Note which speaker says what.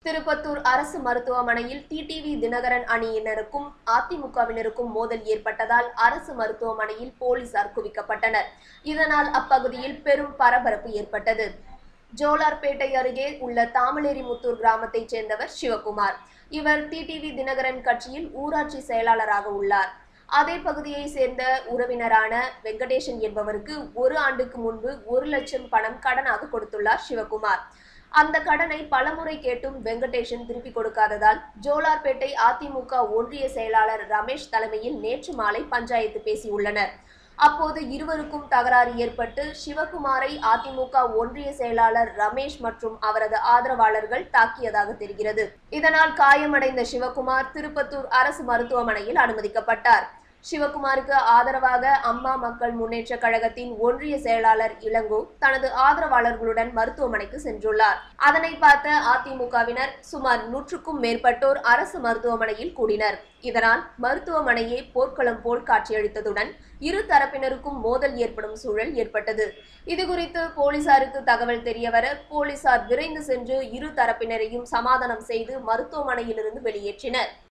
Speaker 1: திருப்பத்தூர் அரசு மருத்துவமனையில் டிடிவி தினகரன் அணியினருக்கும் அதிமுகவினருக்கும் மோதல் ஏற்பட்டதால் அரசு மருத்துவமனையில் போலீசார் குவிக்கப்பட்டனர் இதனால் அப்பகுதியில் பெரும் பரபரப்பு ஏற்பட்டது ஜோலார்பேட்டை அருகே உள்ள தாமலேரிமுத்தூர் கிராமத்தைச் சேர்ந்தவர் சிவகுமார் இவர் டிடிவி தினகரன் கட்சியில் ஊராட்சி செயலாளராக உள்ளார் அதே பகுதியை சேர்ந்த உறவினரான வெங்கடேசன் என்பவருக்கு ஒரு ஆண்டுக்கு முன்பு ஒரு லட்சம் பணம் கடனாக கொடுத்துள்ளார் சிவகுமார் அந்த கடனை பலமுறை கேட்டும் வெங்கடேசன் திருப்பி கொடுக்காததால் ஜோலார்பேட்டை அதிமுக ஒன்றிய செயலாளர் ரமேஷ் தலைமையில் நேற்று மாலை பஞ்சாயத்து பேசியுள்ளனர் அப்போது இருவருக்கும் தகராறு ஏற்பட்டு சிவகுமாரை அதிமுக ஒன்றிய செயலாளர் ரமேஷ் மற்றும் அவரது ஆதரவாளர்கள் தாக்கியதாக தெரிகிறது இதனால் காயமடைந்த சிவகுமார் திருப்பத்தூர் அரசு மருத்துவமனையில் அனுமதிக்கப்பட்டார் சிவகுமாருக்கு ஆதரவாக அம்மா மக்கள் முன்னேற்ற கழகத்தின் ஒன்றிய செயலாளர் இளங்கோ தனது ஆதரவாளர்களுடன் மருத்துவமனைக்கு சென்றுள்ளார் அதனை பார்த்த அதிமுகவினர் சுமார் நூற்றுக்கும் மேற்பட்டோர் அரசு மருத்துவமனையில் கூடினர் இதனால் மருத்துவமனையே போர்க்களம் போல் காட்சியளித்ததுடன் இரு தரப்பினருக்கும் மோதல் ஏற்படும் சூழல் ஏற்பட்டது இதுகுறித்து போலீசாருக்கு தகவல் தெரியவர போலீசார் விரைந்து சென்று இரு தரப்பினரையும் சமாதானம் செய்து மருத்துவமனையிலிருந்து வெளியேற்றினர்